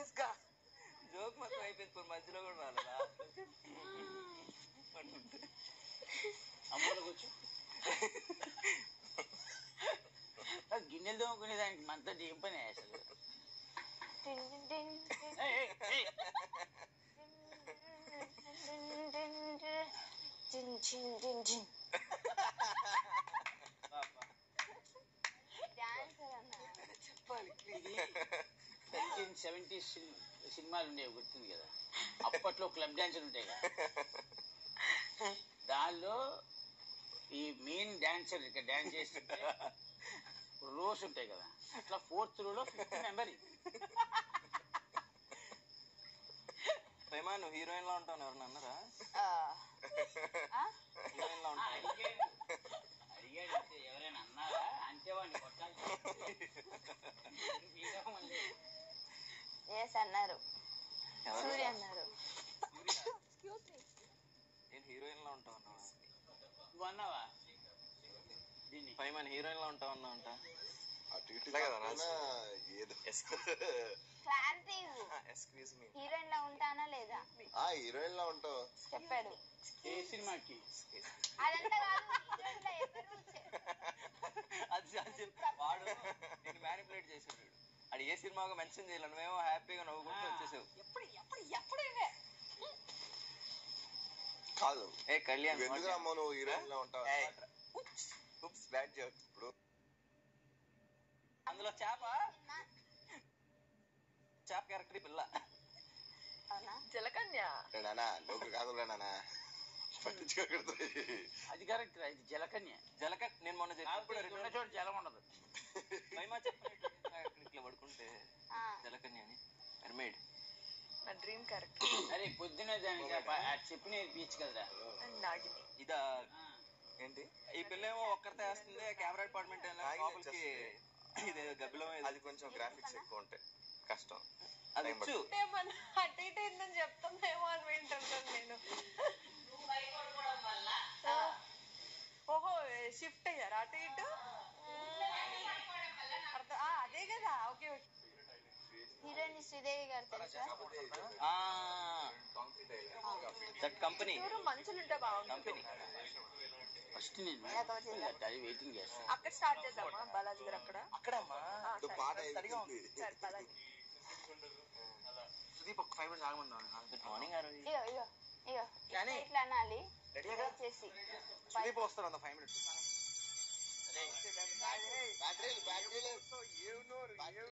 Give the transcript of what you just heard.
Serious గా joke మొత్తం అయిపోయింది ఇప్పుడు మధ్యలో కూడా రాలేదా అంటుంటే అమ్మలో కూర్చో ఆ గిన్నెలు తోముకునే దానికి మనతో ఏం పని అసలు టిన్ టిన్ టిన్ టిన్ ఏయ్, ఏయ్, ఏయ్. టిన్ టిన్ టిన్ టిన్. డాన్సర్ అన్న చెప్పాలి ఇది నైన్టీన్ సెవెంటీ సినిమాలు ఉండేవి గుర్తుంది కదా అప్పట్లో క్లబ్ డాన్సర్ ఉంటాయి కదా దానిలో ఈ మెయిన్ డాన్సర్ ఇక్కడ డాన్స్ చేస్తుంటే రోస్ ఉంటాయి కదా అట్లా ఫోర్త్ రోలో ఫిఫ్త్ మెంబర్ ప్రేమ నువ్వు హీరోయిన్ లో ఉంటావు ఎవరన్నా అన్నారా ఆ. ఆ? హీరోయిన్ లో ఉంటావు అడిగాడు అడిగాడు అంతే ఎవరైనా అన్నారా అంతే వాడిని కొట్టాలి మీరే మళ్ళీ ఎస్ అన్నారు ఎవరు? సూర్య అన్నారు నేను హీరోయిన్ లో ఉంటావు అన్నావా నువ్వు అన్నావా దీన్ని పైమ హీరోయిన్ లో ఉంటావు అన్నా అంట అటు ఇటు ఇట్లా కదా కాకుండా ఏదో క్లారిటీ ఎక్స్క్యూజ్ మీ హీరోయిన్ లా ఉంటానా లేదా ఆ హీరోయిన్ లా ఉంటావు చెప్పాడు ఏ సినిమాకి అదంతా కాదు హీరోయిన్ లా ఎవరు చె- అది అది చెప్పి వాడు నేను మ్యానిపులేట్ చేసాడు వీడు. అది ఏ సినిమాగా మెన్షన్ చేయాలి నువ్వేమో హ్యాపీగా నవ్వుకుంటూ వచ్చేసావు ఎప్పుడు ఎప్పుడు ఎప్పుడు ఇవే కాదు ఏ కళ్యాణ్ నువ్వు ఎందుకు అమ్మ నువ్వు హీరోయిన్ లా ఉంటావు ఉప్స్ బ్యాడ్ జోక్ ఇప్పుడు అందులో చేప చేప క్యారెక్టర్ పిల్ల అవునా రే నానా లోకు కాదు రా నానా పట్టించుకోకూడదు అది కరెక్ట్ రా, ఇది జలకన్య జలక నేను మొన్న చెప్పినప్పుడు కాకపోతే ఉన్న చోట జలం ఉండదు మహిమా చెప్పినట్టు ఇట్లా పడుకుంటే ఆ. జలకన్య అని మెర్మేడ్ నా డ్రీమ్ క్యారెక్టర్ అరే పొద్దున దానికి ఆ ప- ఆ చెప్పి నేర్పించు కదరా అండ్ నాగిని ఇదా ఆ. ఏంటి ఈ పిల్ల ఏమో ఒక్కరితే వేస్తుంది కెమెరా డిపార్ట్మెంట్ నాగిని లోపలికి ఇదే గబ్బిలో అది కొంచెం గ్రాఫిక్స్ ఎక్కువ ఉంటాయి కష్టం అది time వచ్చు ఏమన్నా అటు ఇటు ఏందని చెప్తుందేమో అని వింటుంటాను నేను ఆ. ఓహో షిఫ్ట్ అయ్యారు అటు ఇటు అర్థం- ఆ, అదే కదా ఓకే ఓకే హీరోయిన్ శ్రీదేవి గారు తెలుసా దట్ కంపెనీ ఎవరు మంచులు ఉంటే బాగుంటుంది కంపెనీ ఫస్ట్ నేను ఎలా కవర్ చేద్దాం? అది వెయిటింగ్ చేస్తాను అక్కడ స్టార్ట్ చేద్దామా బాలాజీ గారు అక్కడ అక్కడమ్మా ఆ, నువ్వు సరే. పాట సరిగా ఉంది. అయిపోయింది సరే పదండి సుదీప్ ఒక ఫైవ్ మినిట్స్ ఆగమందాం గుడ్ మార్నింగ్ ఆరోజు ఇగో ఇగో ఇగో ఇట్లా కానీ- ఇట్లా అనాలి రెడీగా వచ్చేసి సుదీప్ వస్తారు ఫైవ్ మినిట్స్ బ్యాటరీలు బ్యాటరీలు